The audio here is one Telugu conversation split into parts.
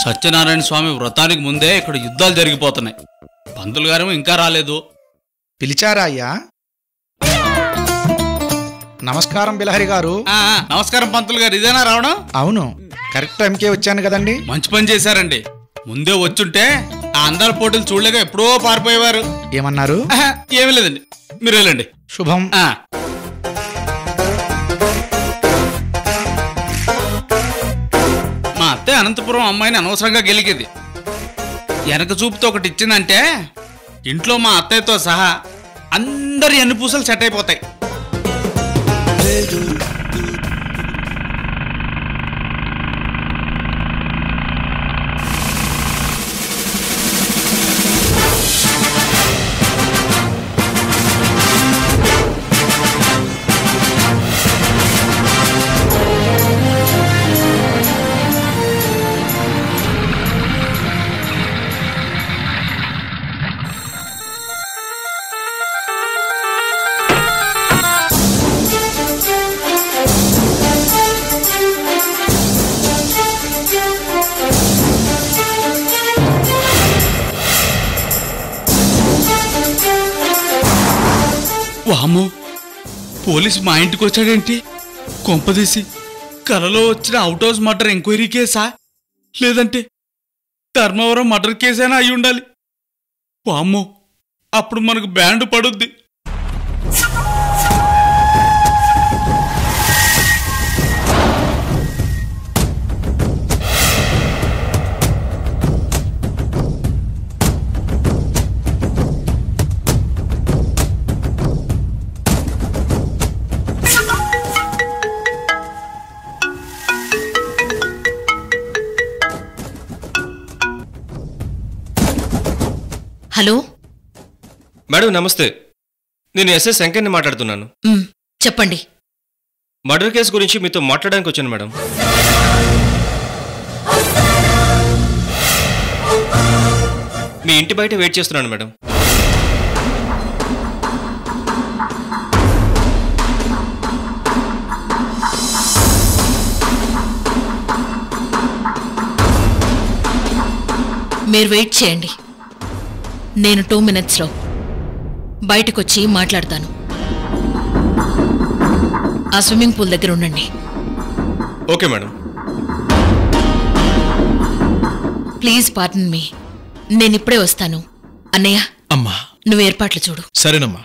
సత్యనారాయణ స్వామి వ్రతానికి ముందే ఇక్కడ యుద్ధాలు జరిగిపోతున్నాయి పంతులు గారేమో ఇంకా రాలేదు పిలిచారా అయ్యా నమస్కారం బిలహరి గారు ఆ, ఆ, నమస్కారం పంతులు గారు ఇదేనా రావడం అవును కరెక్ట్ టైంకే వచ్చాను కదండి మంచి పని చేశారండి ముందే వచ్చుంటే ఆ అందాల పోటీలు చూడలేక ఎప్పుడో పారిపోయేవారు ఏమన్నారు ఆహా, ఏమీ లేదండి మీరు వెళ్ళండి శుభం ఆ. మా అత్తే అనంతపురం అమ్మాయిని అనవసరంగా గెలికేది వెనక చూపుతో ఒకటి ఇచ్చిందంటే ఇంట్లో మా అత్తయ్యతో సహా అందరి ఎన్ని పూసలు సెట్ అయిపోతాయి వాము పోలీస్ మా ఇంటికి వచ్చాడేంటి కొంపదీసి కలలో వచ్చిన అవుట్ హౌస్ మర్డర్ ఎంక్వైరీ కేసా లేదంటే ధర్మవరం మర్డర్ కేసైనా అయి ఉండాలి వామ్మో అప్పుడు మనకు బ్యాండ్ పడుద్ది హలో మేడం నమస్తే నేను ఎస్ఎస్ శంకర్ని మాట్లాడుతున్నాను మ్, చెప్పండి మర్డర్ కేసు గురించి మీతో మాట్లాడడానికి వచ్చాను మేడం మీ ఇంటి బయట వెయిట్ చేస్తున్నాను మేడం మీరు వెయిట్ చేయండి నేను టూ మినిట్స్లో బయటకొచ్చి మాట్లాడతాను ఆ స్విమ్మింగ్ పూల్ దగ్గర ఉండండి okay madam please pardon me నేను ఇప్పుడే వస్తాను అన్నయ్య అమ్మా నువ్వు ఏర్పాట్లు చూడు సరేనమ్మా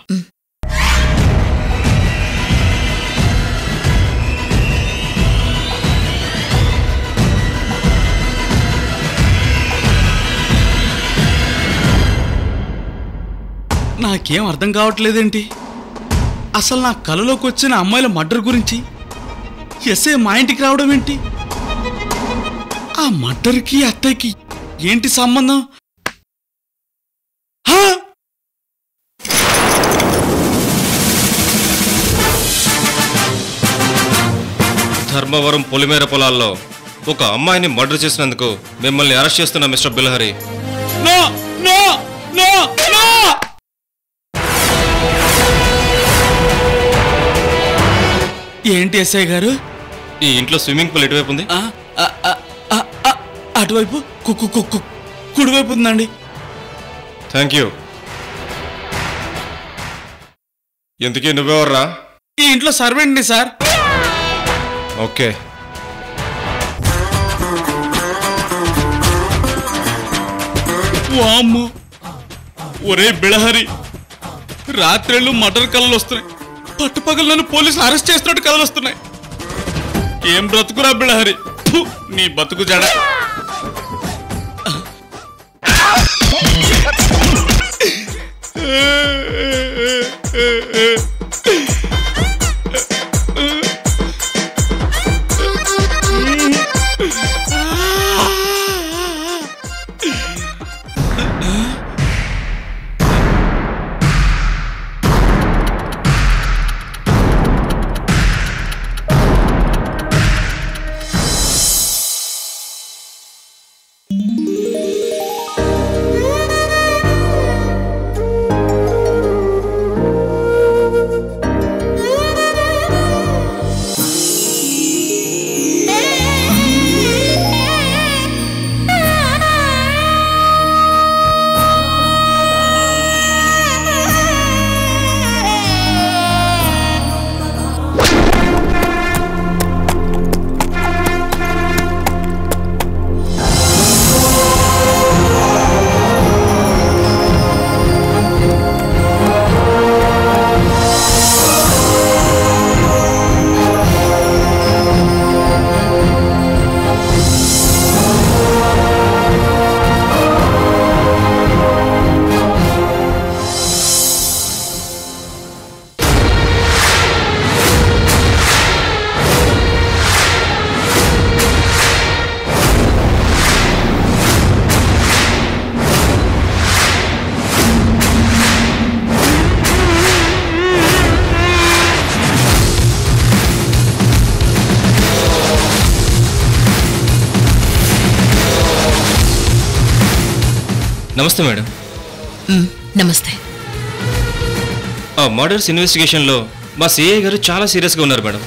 నాకేం అర్థం కావట్లేదేంటి అసలు నా కలలోకి వచ్చిన అమ్మాయిల మర్డర్ గురించి ఎస్ఏ మా ఇంటికి రావడం ఏంటి ఆ మర్డర్కి అత్తయ్యకి ఏంటి సంబంధం హా? ధర్మవరం పొలిమేర పొలాల్లో ఒక అమ్మాయిని మర్డర్ చేసినందుకు మిమ్మల్ని అరెస్ట్ చేస్తున్నా mister Bilhari no no no no ఏంటి ఎస్ఐ గారు ఈ ఇంట్లో స్విమ్మింగ్ పూల్ ఎటువైపు ఉంది ఆ, ఆ, ఆ, ఆ, ఆ, అటువైపు కు- కు- కు- కు- కుడివైపు ఉందండి థ్యాంక్ యూ ఎందుకీ నువ్వెవర్రా ఈ ఇంట్లో సర్వెంట్ని సార్ ఓకే వామ్మో ఒరే బిళహరి రాత్రిళ్ళు మటర్ కలలు వస్తున్నాయి పట్టుపగలు నన్ను పోలీసులు అరెస్ట్ చేస్తున్నట్టు కలలు వస్తున్నాయి ఏం బ్రతుకురా బిళహరి ఫు, నీ బతుకు జడ నమస్తే మేడం మ్, నమస్తే ఆ మర్డర్స్ ఇన్వెస్టిగేషన్లో మా సిఐ గారు చాలా సీరియస్గా ఉన్నారు మేడం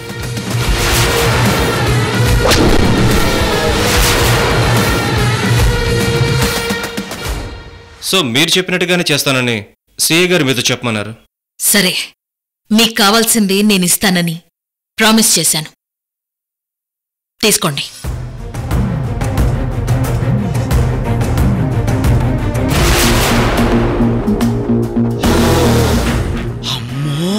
సో మీరు చెప్పినట్టుగానే చేస్తానని సిఐ గారు మీతో చెప్పమన్నారు సరే మీకు కావాల్సింది నేనిస్తానని ప్రామిస్ చేశాను తీసుకోండి అమ్మో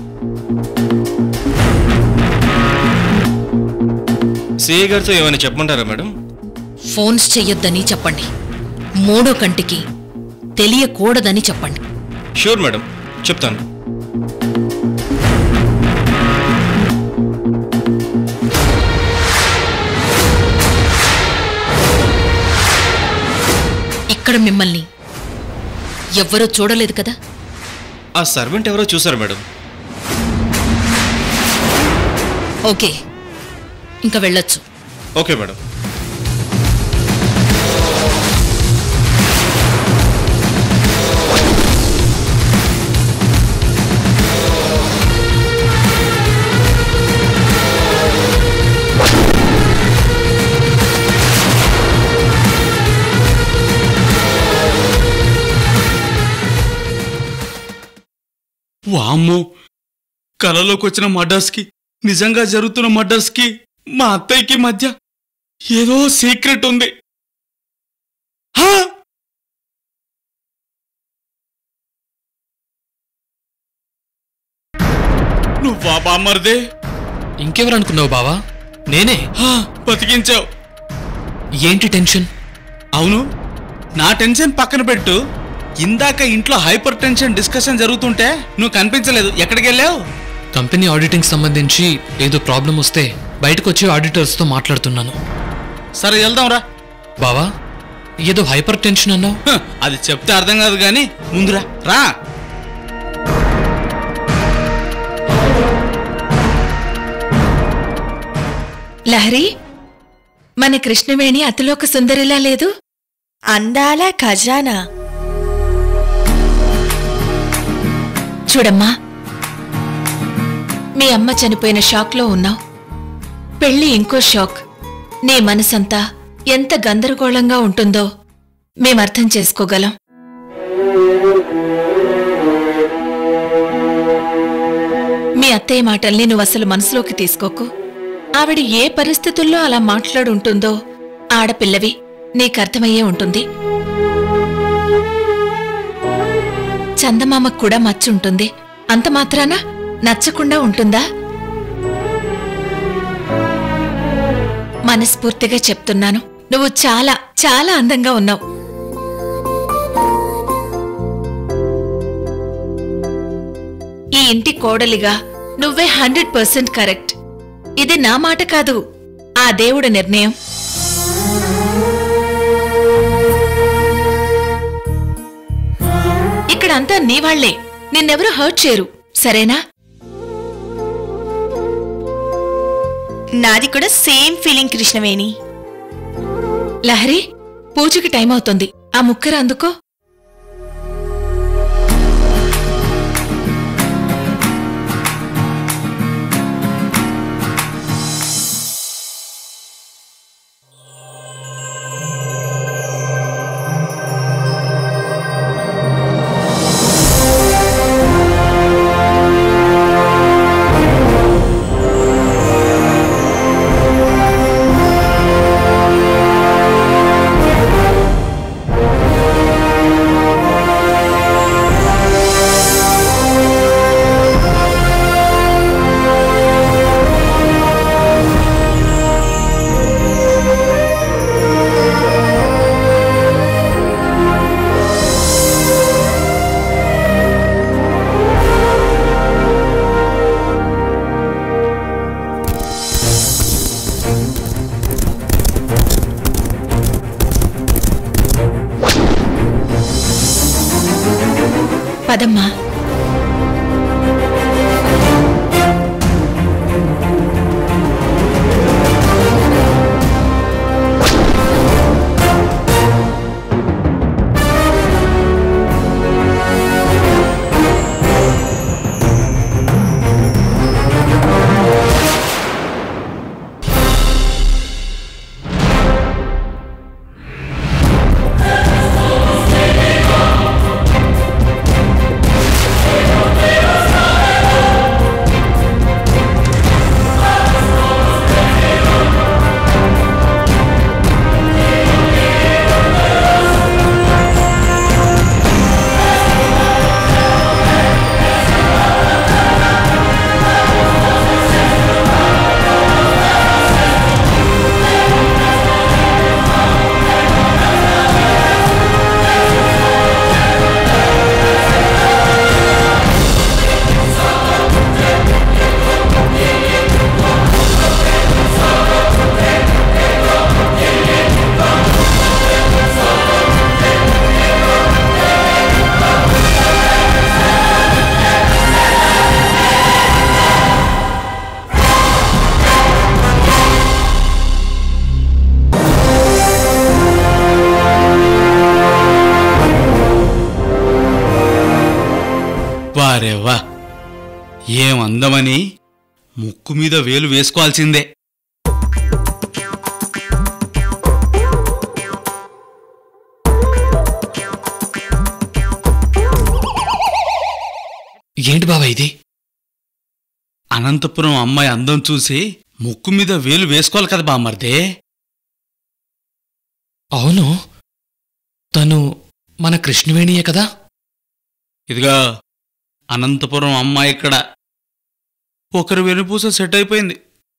సిఐ గారితో ఏమైనా చెప్పమంటారా మేడం ఫోన్స్ చెయ్యొద్దని చెప్పండి మూడో కంటికి తెలియకూడదని చెప్పండి షూర్ మేడం చెప్తాను ఇక్కడ మిమ్మల్ని ఎవ్వరూ చూడలేదు కదా ఆ సర్వెంట్ ఎవరో చూసారు మేడం ఓకే ఇంకా వెళ్ళొచ్చు ఓకే మేడం వామ్మో కలలోకి వచ్చిన మర్డర్స్కి నిజంగా జరుగుతున్న మర్డర్స్కి మా అత్తయ్యకి మధ్య ఏదో సీక్రెట్ ఉంది హా! నువ్వా బామ్మర్దే ఇంకెవరు అనుకున్నావు బావా నేనే హా, బతికించావు ఏంటి టెన్షన్ అవును నా టెన్షన్ పక్కన పెట్టు ఇందాక ఇంట్లో హైపర్ టెన్షన్ డిస్కషన్ జరుగుతుంటే నువ్వు కనిపించలేదు ఎక్కడికి వెళ్ళావు కంపెనీ ఆడిటింగ్ సంబంధించి ఏదో ప్రాబ్లం వస్తే బయటకు వచ్చి ఆడిటర్స్తో మాట్లాడుతున్నాను సరే వెళ్దాం రా బావా ఏదో హైపర్ టెన్షన్ అన్నావు హ, అది చెప్తే అర్థం కాదు కానీ ముందురా రా లహరి మన కృష్ణవేణి అతిలోక సుందరిలా లేదు అందాల ఖజానా చూడమ్మా మీ అమ్మ చనిపోయిన షాక్లో ఉన్నావు పెళ్లి ఇంకో షాక్ నీ మనసంతా ఎంత గందరగోళంగా ఉంటుందో మేమర్థం చేసుకోగలం మీ అత్తయ్య మాటల్ని నువ్వు అసలు మనసులోకి తీసుకోకు ఆవిడ ఏ పరిస్థితుల్లో అలా మాట్లాడుంటుందో ఆడపిల్లవి నీకర్థమయ్యే ఉంటుంది చందమామకు కూడా మచ్చుంటుంది అంత మాత్రాన నచ్చకుండా ఉంటుందా మనస్ఫూర్తిగా చెప్తున్నాను నువ్వు చాలా చాలా అందంగా ఉన్నావు ఈ ఇంటి కోడలిగా నువ్వే హండ్రెడ్ పర్సెంట్ కరెక్ట్ ఇది నా మాట కాదు ఆ దేవుడి నిర్ణయం ఇక్కడంతా నీ వాళ్లే నిన్నెవరూ హర్ట్ చేయరు సరేనా నాది కూడా సేమ్ ఫీలింగ్ కృష్ణవేణి లహరి పూజకి టైం అవుతుంది ఆ ముక్కర అందుకో పదమ్మా వారే వా ఏం అందమని ముక్కు మీద వేలు వేసుకోవాల్సిందే ఏంటి బావా ఇది అనంతపురం అమ్మాయి అందం చూసి ముక్కు మీద వేలు వేసుకోవాలి కదా బామ్మర్దే అవును తను మన కృష్ణవేణియే కదా ఇదిగా అనంతపురం అమ్మాయి ఇక్కడ ఒకరి వెనుపూస సెట్ అయిపోయింది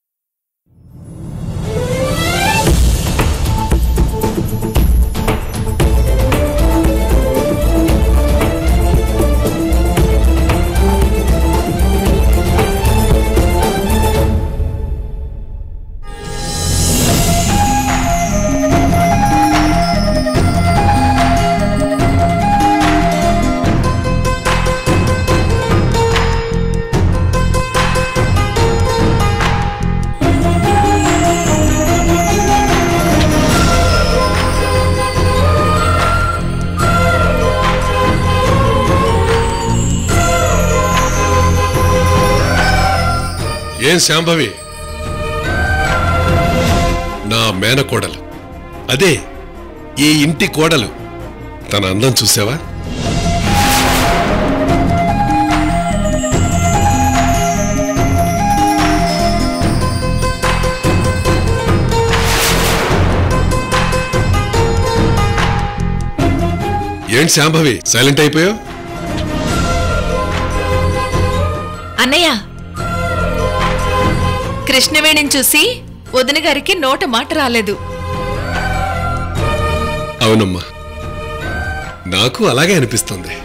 ఏం శాంభవి నా మేనకోడలు అదే ఈ ఇంటి కోడలు తన అందం చూసావా ఏంటి శాంభవి సైలెంట్ అయిపోయావు అన్నయ్య కృష్ణవేణిని చూసి వదిన గారికి నోట మాట రాలేదు అవునమ్మా నాకు అలాగే అనిపిస్తుంది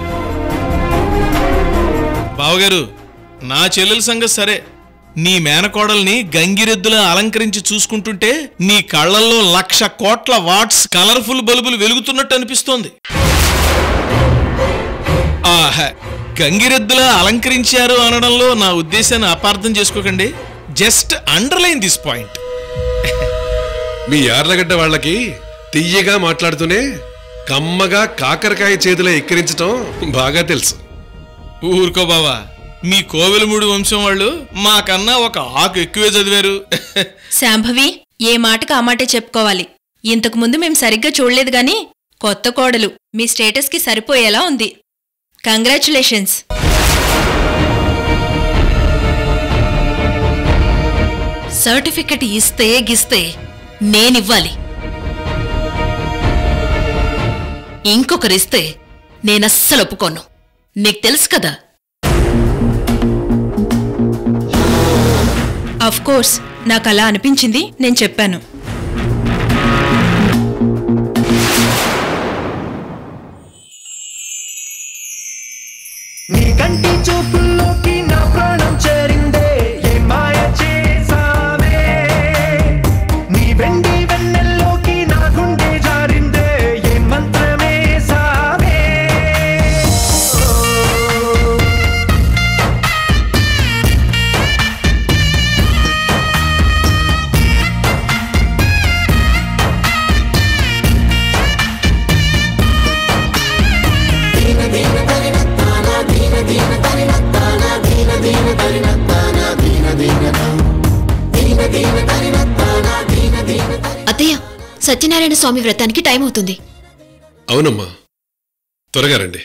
బావగారు నా చెల్లెల సంగతి సరే నీ మేనకోడల్ని గంగిరెద్దులా అలంకరించి చూసుకుంటుంటే నీ కళ్ళల్లో లక్ష కోట్ల వాట్స్ కలర్ఫుల్ బల్బులు వెలుగుతున్నట్టు అనిపిస్తోంది ఆహా గంగిరెద్దులా అలంకరించారు అనడంలో నా ఉద్దేశాన్ని అపార్థం చేసుకోకండి జస్ట్ అండర్లైన్ దిస్ పాయింట్ మీ యార్లగడ్డ వాళ్ళకి తియ్యగా మాట్లాడుతూనే కమ్మగా కాకరకాయ చేతిలో ఎక్కిరించటం బాగా తెలుసు ఊరుకో బావా మీ కోవెలమూడి వంశం వాళ్ళు మాకన్నా ఒక ఆకు ఎక్కువే చదివారు శాంభవి ఏ మాటకు ఆ మాటే చెప్పుకోవాలి ఇంతకు ముందు మేం సరిగ్గా చూడలేదు గాని కొత్త కోడలు మీ స్టేటస్కి సరిపోయేలా ఉంది కంగ్రాచులేషన్స్ సర్టిఫికెట్ ఇస్తే గిస్తే నేనివ్వాలి ఇంకొకరిస్తే నేనస్సలు ఒప్పుకోను నీకు తెలుసు కదా అఫ్ కోర్స్ నాకు అలా అనిపించింది నేను చెప్పాను నీ కంటి చూపుల్లోకి నా ప్రాణం చేరిందే ఏ మాయ చేసావే నీ వెండి వెన్నెల్లోకి నా గుండె జారిందే ఏ మంత్రమే సావే అత్తయ్య సత్యనారాయణ స్వామి వ్రతానికి టైం అవుతుంది అవునమ్మా త్వరగా రండి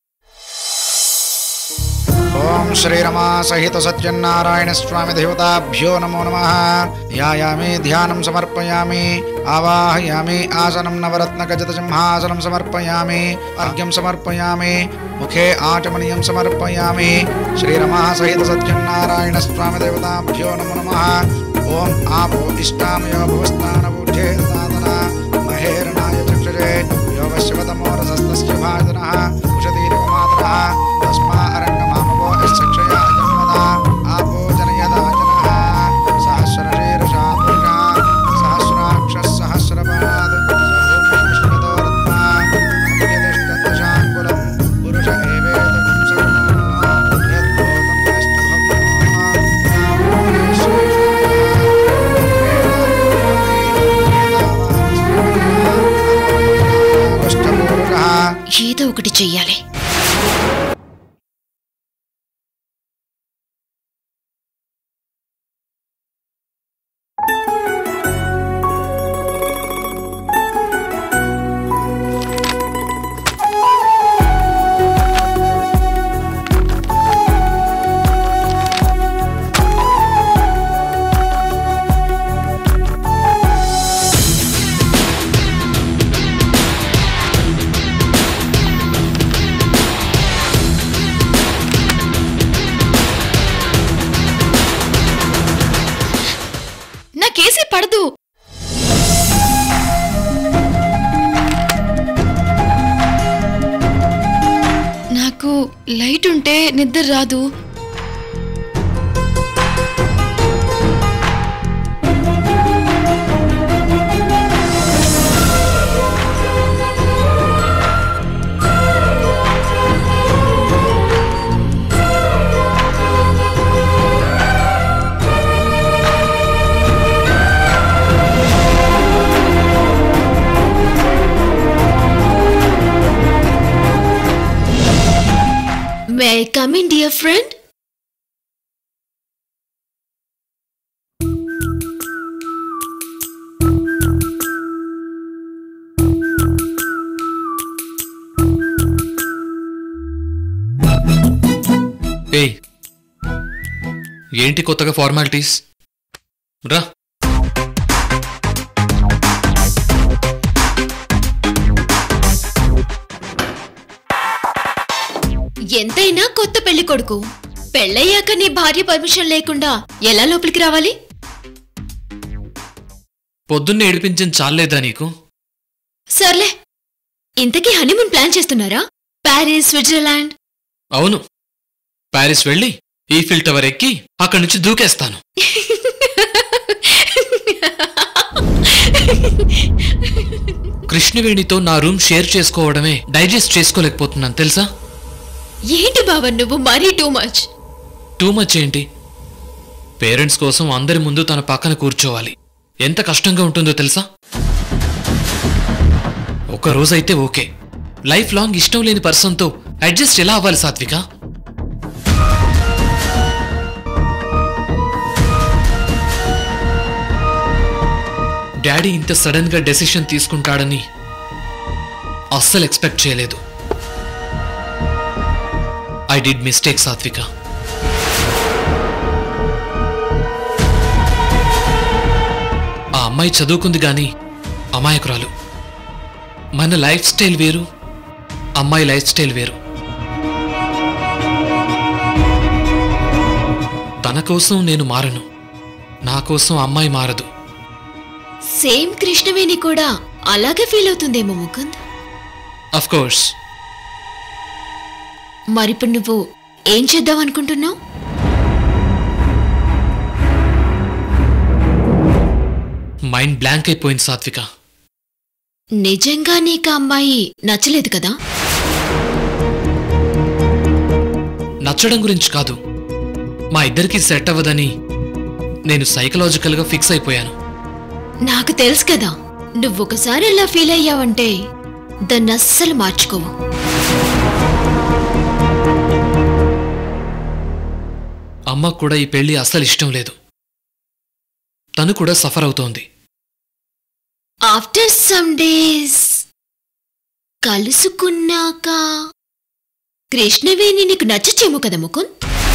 ఓం శ్రీరమా సహిత సత్యనారాయణ స్వామి దేవతాభ్యో నమో నమ యాయామి ధ్యానం సమర్పయామి ఆవాహయామి ఆసనం నవరత్న గజత సింహాసనం సమర్పయామి అర్ఘ్యం సమర్పయామి ముఖే ఆచమనీయం సమర్పయామి శ్రీరమా సహిత సత్యనారాయణ స్వామి దేవతాభ్యో నమో నమ ఓం ఆపో ఇష్టామయో భువస్థానబుద్ధే సాధన మహేరణాయ చక్షురే యోగశివతమోరసస్తస్య భాజనః ఉషదీర్ఘమాతరः తస్మా అరంగమామవో యశ్చక్షయా జన్మదా ఆపో జనయదాజనः సహస్రశీర్షా పురుషా సహస్రాక్షः సహస్రపాద్ సర్వం విశ్వతో రత్మా అభ్యతిష్టదశాంగులం పురుష ఏవేదం సర్వం యద్భూతం యశ్చ భవ్యం ఏదో ఒకటి చెయ్యాలి లైట్ ఉంటే నిద్ర రాదు may I come in dear friend ఏయ్ ఏంటి కొత్తగా ఫార్మాలిటీస్ రా ఎంతైనా కొత్త పెళ్లి కొడుకు పెళ్ళయ్యాక నీ భార్య పర్మిషన్ లేకుండా ఎలా లోపలికి రావాలి పొద్దున్నే ఏడిపించిన చాలేదా నీకు సర్లే ఇంతకీ హనీమూన్ ప్లాన్ చేస్తున్నారా ప్యారిస్ స్విట్జర్లాండ్ అవును ప్యారిస్ వెళ్ళి ఈఫిల్ టవర్ ఎక్కి అక్కడి నుంచి దూకేస్తాను కృష్ణవేణితో నా రూమ్ షేర్ చేసుకోవడమే డైజెస్ట్ చేసుకోలేకపోతున్నాను తెలుసా ఏంటి బావ నువ్వు మరీ టూ మచ్ టూ మచ్ ఏంటి పేరెంట్స్ కోసం అందరి ముందు తన పక్కన కూర్చోవాలి ఎంత కష్టంగా ఉంటుందో తెలుసా ఒక రోజైతే ఓకే లైఫ్ లాంగ్ ఇష్టం లేని పర్సన్తో అడ్జస్ట్ ఎలా అవ్వాలి సాత్విక డాడీ ఇంత సడన్ గా డెసిషన్ తీసుకుంటాడని అస్సలు ఎక్స్పెక్ట్ చేయలేదు ఐ డిడ్ మిస్టేక్ సాత్విక ఆ అమ్మాయి చదువుకుంది గాని అమాయకురాలు మన లైఫ్ స్టైల్ వేరు అమ్మాయి లైఫ్ స్టైల్ వేరు తన కోసం నేను మారను నా కోసం అమ్మాయి మారదు సేమ్ కృష్ణవేణి కూడా అలాగే ఫీల్ అవుతుందేమో ముకుంద్ అఫ్ కోర్స్ మరిప్పుడు నువ్వు ఏం చేద్దాం అనుకుంటున్నావు మైండ్ బ్లాంక్ అయిపోయింది సాత్విక నిజంగా నీకు ఆ అమ్మాయి నచ్చలేదు కదా నచ్చడం గురించి కాదు మా ఇద్దరికి సెట్ అవ్వదని నేను సైకలాజికల్గా ఫిక్స్ అయిపోయాను నాకు తెలుసు కదా నువ్వు ఒకసారి అలా ఫీల్ అయ్యావంటే దాన్ని అస్సలు మార్చుకోవు అమ్మకు కూడా ఈ పెళ్లి అస్సలు ఇష్టం లేదు తను కూడా సఫర్ అవుతోంది ఆఫ్టర్ సమ్ డేస్ కలుసుకున్నాక కృష్ణవేణి నీకు నచ్చచేమో కదా ముకుంద్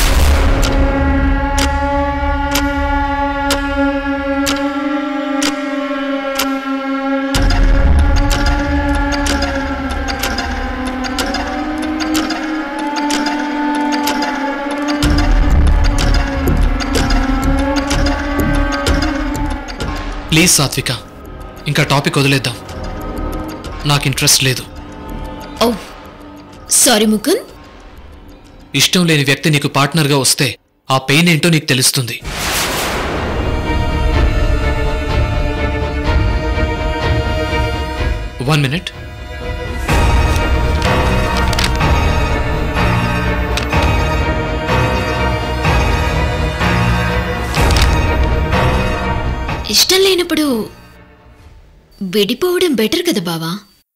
ప్లీజ్ సాత్విక ఇంకా టాపిక్ వదిలేద్దాం నాకు ఇంట్రెస్ట్ లేదు ఓ సారీ ముకుంద్ ఇష్టం లేని వ్యక్తి నీకు పార్ట్నర్గా వస్తే ఆ పెయిన్ ఏంటో నీకు తెలుస్తుంది వన్ మినిట్ ఇష్టం లేనప్పుడు విడిపోవడం బెటర్ కదా బావా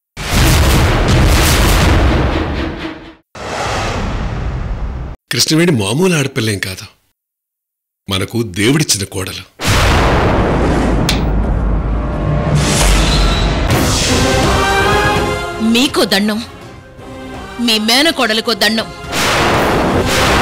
కృష్ణవేణి మామూలు ఆడపిల్లేం కాదు మనకు దేవుడిచ్చిన కోడలు మీకో దండం మీ మేనకోడలకో దండం